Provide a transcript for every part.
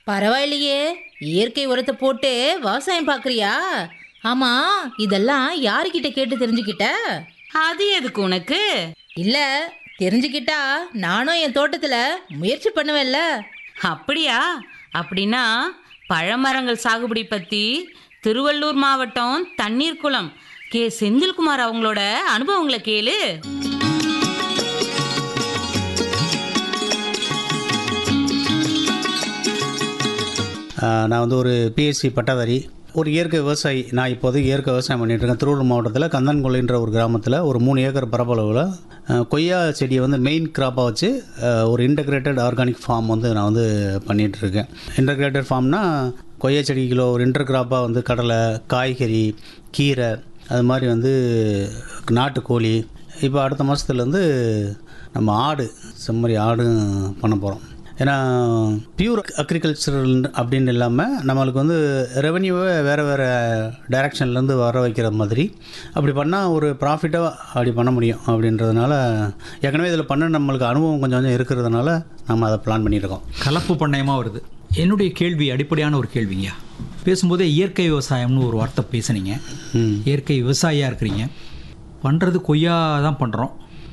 பரவாயில்லையே இயற்கை உரத்தை போட்டு விவசாயம் பார்க்கறியா ஆமா இதெல்லாம் யாருக்கிட்ட கேட்டு தெரிஞ்சுக்கிட்ட அது எதுக்கு உனக்கு இல்ல தெரிஞ்சுக்கிட்டா நானும் என் தோட்டத்துல முயற்சி பண்ணுவேன்ல அப்படியா அப்படின்னா பழமரங்கள் சாகுபடி பத்தி திருவள்ளூர் மாவட்டம் தண்ணீர் குளம் கே செந்தில்குமார் அவங்களோட அனுபவங்களை கேளு ஆஹ் நான் வந்து ஒரு பிஎஸ்சி பட்டதாரி ஒரு இயற்கை விவசாயி நான் இப்போது இயற்கை விவசாயம் பண்ணிட்டு இருக்கேன் திருவள்ளூர் மாவட்டத்தில் கந்தன்கொள்ளைன்ற ஒரு கிராமத்தில் ஒரு மூணு ஏக்கர் பரப்பளவில் ஆஹ் கொய்யா செடியை வந்து மெயின் கிராப்பாக வச்சு ஆஹ் ஒரு இன்டகிரேட்டட் ஆர்கானிக் ஃபார்ம் வந்து நான் வந்து பண்ணிட்டு இருக்கேன் இன்டகிரேட்டட் ஃபார்ம்னா கொய்யா செடி கிலோ ஒரு இன்டர் கிராப்பாக வந்து கடலை காய்கறி கீரை அது மாதிரி வந்து நாட்டுக்கோழி இப்போ அடுத்த மாதத்துலேருந்து நம்ம ஆடு செம்மறி ஆடும் பண்ண போகிறோம் ஏன்னா பியூர் அக்ரிகல்ச்சரல் அப்படின்னு இல்லாமல் நம்மளுக்கு வந்து ரெவன்யூவை வேறு வேறு டைரக்ஷன்லேருந்து வர வைக்கிற மாதிரி அப்படி பண்ணால் ஒரு ப்ராஃபிட்டாக அப்படி பண்ண முடியும் அப்படின்றதுனால ஏற்கனவே இதில் பண்ண நம்மளுக்கு அனுபவம் கொஞ்சம் கொஞ்சம் இருக்கிறதுனால நம்ம அதை பிளான் பண்ணியிருக்கோம் கலப்பு பண்ணையமாக வருது என்னுடைய கேள்வி அடிப்படையான ஒரு கேள்விங்கய்யா பேசும்போதே இயற்கை விவசாயம்னு ஒரு வார்த்தை பேசுனீங்க ம் இயற்கை விவசாயியாக இருக்கிறீங்க பண்ணுறது கொய்யா தான் பண்ணுறோம்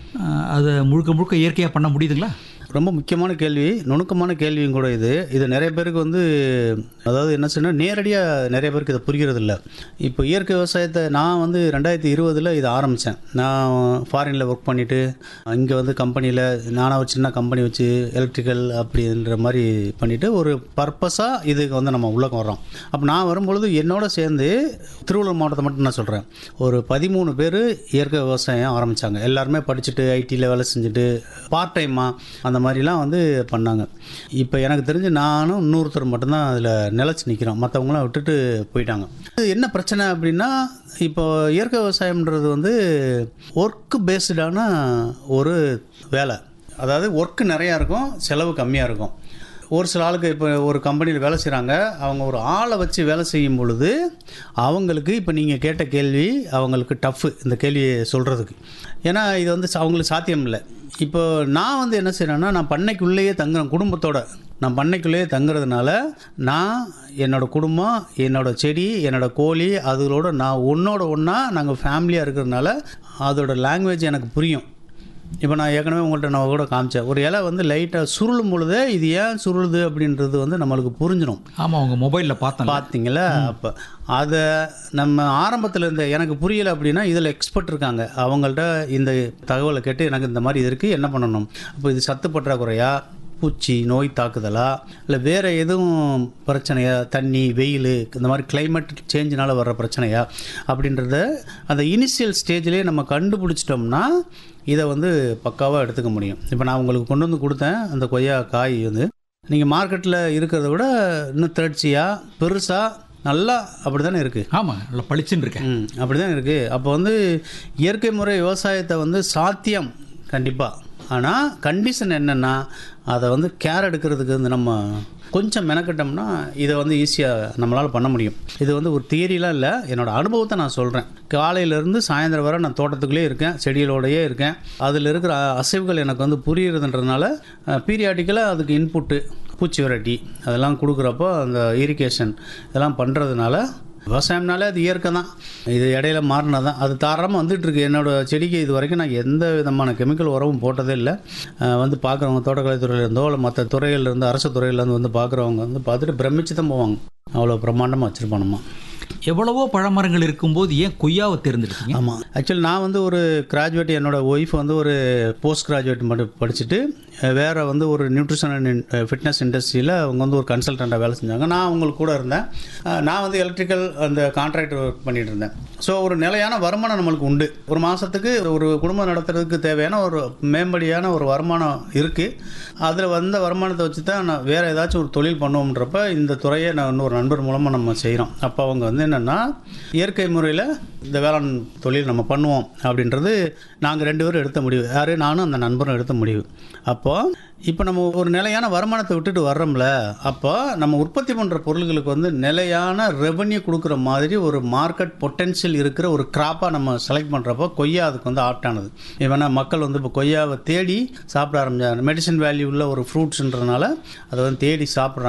அதை முழுக்க முழுக்க இயற்கையாக பண்ண முடியுதுங்களா ரொம்ப முக்கியமான கேள்வி நுணுக்கமான கேள்வியும் கூட இது இது நிறைய பேருக்கு வந்து அதாவது என்ன சொன்னால் நேரடியாக நிறைய பேருக்கு இதை புரிகிறது இல்லை இப்போ இயற்கை விவசாயத்தை நான் வந்து ரெண்டாயிரத்தி இருபதில் இதை ஆரம்பித்தேன் நான் ஃபாரினில் ஒர்க் பண்ணிவிட்டு இங்கே வந்து கம்பெனியில் நானாக ஒரு சின்ன கம்பெனி வச்சு எலக்ட்ரிக்கல் அப்படின்ற மாதிரி பண்ணிவிட்டு ஒரு பர்பஸாக இதுக்கு வந்து நம்ம உள்ளே வர்றோம் அப்போ நான் வரும்பொழுது என்னோட சேர்ந்து திருவள்ளூர் மாவட்டத்தை மட்டும் நான் சொல்கிறேன் ஒரு பதிமூணு பேர் இயற்கை விவசாயம் ஆரம்பித்தாங்க எல்லாருமே படிச்சுட்டு ஐடியில் வேலை செஞ்சுட்டு பார்ட் டைமாக அந்த மாதிரிலாம் வந்து பண்ணாங்க இப்போ எனக்கு தெரிஞ்சு நானும் இன்னொருத்தர் மட்டும்தான் அதில் நிலச்சி நிற்கிறோம் மற்றவங்களாம் விட்டுட்டு போயிட்டாங்க இது என்ன பிரச்சனை அப்படின்னா இப்போ இயற்கை விவசாயம்ன்றது வந்து ஒர்க்கு பேஸ்டான ஒரு வேலை அதாவது ஒர்க்கு நிறையா இருக்கும் செலவு கம்மியாக இருக்கும் ஒரு சில ஆளுக்கு இப்போ ஒரு கம்பெனியில் வேலை செய்கிறாங்க அவங்க ஒரு ஆளை வச்சு வேலை செய்யும் பொழுது அவங்களுக்கு இப்போ நீங்கள் கேட்ட கேள்வி அவங்களுக்கு டஃப்பு இந்த கேள்வியை சொல்கிறதுக்கு ஏன்னா இது வந்து ச- அவங்களுக்கு சாத்தியம் இல்லை இப்போ நான் வந்து என்ன செய்கிறேன்னா நான் பண்ணைக்குள்ளேயே தங்குறேன் குடும்பத்தோட நான் பண்ணைக்குள்ளேயே தங்குறதுனால நான் என்னோட குடும்பம் என்னோட செடி என்னோட கோழி அதுகளோட நான் ஒன்றோட ஒன்றா நாங்கள் ஃபேமிலியாக இருக்கிறதுனால அதோட லாங்குவேஜ் எனக்கு புரியும் இப்போ நான் ஏற்கனவே உங்கள்கிட்ட நான் கூட காமிச்சேன் ஒரு இலை வந்து லைட்டாக சுருளும் பொழுதே இது ஏன் சுருளுது அப்படின்றது வந்து நம்மளுக்கு புரிஞ்சிடும் ஆமாம் உங்கள் மொபைலில் பார்த்தேன் பார்த்தீங்களா அப்போ அதை நம்ம ஆரம்பத்தில் இருந்த எனக்கு புரியலை அப்படின்னா இதில் எக்ஸ்பர்ட் இருக்காங்க அவங்கள்ட்ட இந்த தகவலை கேட்டு எனக்கு இந்த மாதிரி இது இருக்குது என்ன பண்ணணும் அப்போ இது சத்து பற்றாக்குறையா பூச்சி நோய் தாக்குதலா இல்லை வேறு எதுவும் பிரச்சனையா தண்ணி வெயில் இந்த மாதிரி climate சேஞ்சினால் வர்ற பிரச்சனையா அப்படின்றத அந்த இனிஷியல் ஸ்டேஜ்லேயே நம்ம கண்டுபிடிச்சிட்டோம்னா இதை வந்து பக்காவாக எடுத்துக்க முடியும் இப்போ நான் உங்களுக்கு கொண்டு வந்து கொடுத்தேன் அந்த கொய்யா காய் வந்து நீங்கள் மார்க்கெட்டில் இருக்கிறத விட இன்னும் திரட்சியாக பெருசாக நல்லா அப்படி தானே இருக்குது ஆமாம் நல்லா பளிச்சுன்னு இருக்கேன் ம் அப்படி தான் இருக்குது அப்போ வந்து இயற்கை முறை விவசாயத்தை வந்து சாத்தியம் கண்டிப்பாக ஆனால் கண்டிஷன் என்னென்னா அதை வந்து கேர் எடுக்கிறதுக்கு வந்து நம்ம கொஞ்சம் மெனக்கிட்டோம்னா இதை வந்து ஈஸியாக நம்மளால் பண்ண முடியும் இது வந்து ஒரு தியரிலாம் இல்லை என்னோடய அனுபவத்தை நான் சொல்கிறேன் காலையிலேருந்து சாயந்தரம் வரை நான் தோட்டத்துக்குள்ளேயே இருக்கேன் செடிகளோடையே இருக்கேன் அதில் இருக்கிற அ- அசைவுகள் எனக்கு வந்து புரியுறதுன்றதுனால பீரியாடிக்கலாக அதுக்கு இன்புட்டு பூச்சி விரட்டி அதெல்லாம் கொடுக்குறப்போ அந்த இரிகேஷன் இதெல்லாம் பண்ணுறதுனால விவசாயம்னாலே அது இயற்கை தான் இது இடையில மாறினது தான் அது தாராளமாக வந்துட்டு இருக்கு என்னோட செடிக்கு இது வரைக்கும் நான் எந்த விதமான கெமிக்கல் உரமும் போட்டதே இல்லை அஹ் வந்து பார்க்குறவங்க தோட்டக்கலைத்துறையில இருந்தோ இல்லை மற்ற துறையிலேருந்து அரசு துறையிலேருந்து வந்து பார்க்குறவங்க வந்து பார்த்துட்டு பிரமிச்சு தான் போவாங்க அவ்வளோ பிரம்மாண்டமாக வச்சுருப்பானுமா எவ்வளவோ பழமரங்கள் இருக்கும்போது ஏன் கொய்யாவை தேர்ந்தெடுத்தீங்க ஆமாம் ஆக்சுவலி நான் வந்து ஒரு கிராஜுவேட் என்னோட ஒய்ஃப் வந்து ஒரு போஸ்ட் கிராஜுவேட் மட்டும் படிச்சுட்டு அஹ், வேற வந்து ஒரு நியூட்ரிஷன் அண்ட் ஃபிட்னஸ் இண்டஸ்ட்ரியில் அவங்க வந்து ஒரு கன்சல்டண்ட்டாக வேலை செஞ்சாங்க நான் அவங்களுக்கு கூட இருந்தேன் அஹ், நான் வந்து எலக்ட்ரிக்கல் அந்த கான்ட்ராக்டர் ஒர்க் பண்ணிட்டு இருந்தேன் ஸோ ஒரு நிலையான வருமானம் நம்மளுக்கு உண்டு ஒரு மாதத்துக்கு ஒரு குடும்பம் நடத்துறதுக்கு தேவையான ஒரு மேம்படியான ஒரு வருமானம் இருக்குது அதில் வந்த வருமானத்தை வச்சு தான் நான் வேறு ஏதாச்சும் ஒரு தொழில் பண்ணுவோம்ன்றப்ப இந்த துறையை நான் இன்னொரு நண்பர் மூலமாக நம்ம செய்கிறோம் அப்போ அவங்க வந்து என்னென்னா இயற்கை முறையில் இந்த வேளாண் தொழில் நம்ம பண்ணுவோம் அப்படின்றது நாங்கள் ரெண்டு பேரும் எடுத்த முடிவு யார் நானும் அந்த நண்பரும் எடுத்த முடிவு அப்போது இப்போ நம்ம ஒரு நிலையான வருமானத்தை விட்டுட்டு வர்றோம்ல அப்போ நம்ம உற்பத்தி பண்ணுற பொருள்களுக்கு வந்து நிலையான ரெவன்யூ கொடுக்குற மாதிரி ஒரு மார்க்கெட் பொட்டென்ஷியல் இருக்கிற ஒரு கிராப்பாக நம்ம செலக்ட் பண்ணுறப்போ கொய்யா அதுக்கு வந்து ஆப்டானது இவனா மக்கள் வந்து இப்போ கொய்யாவை தேடி சாப்பிட ஆரம்பிச்சாங்க மெடிசன் வேல்யூ உள்ள ஒரு ஃப்ரூட்ஸ்ன்றதுனால அதை வந்து தேடி சாப்பிட்றாங்க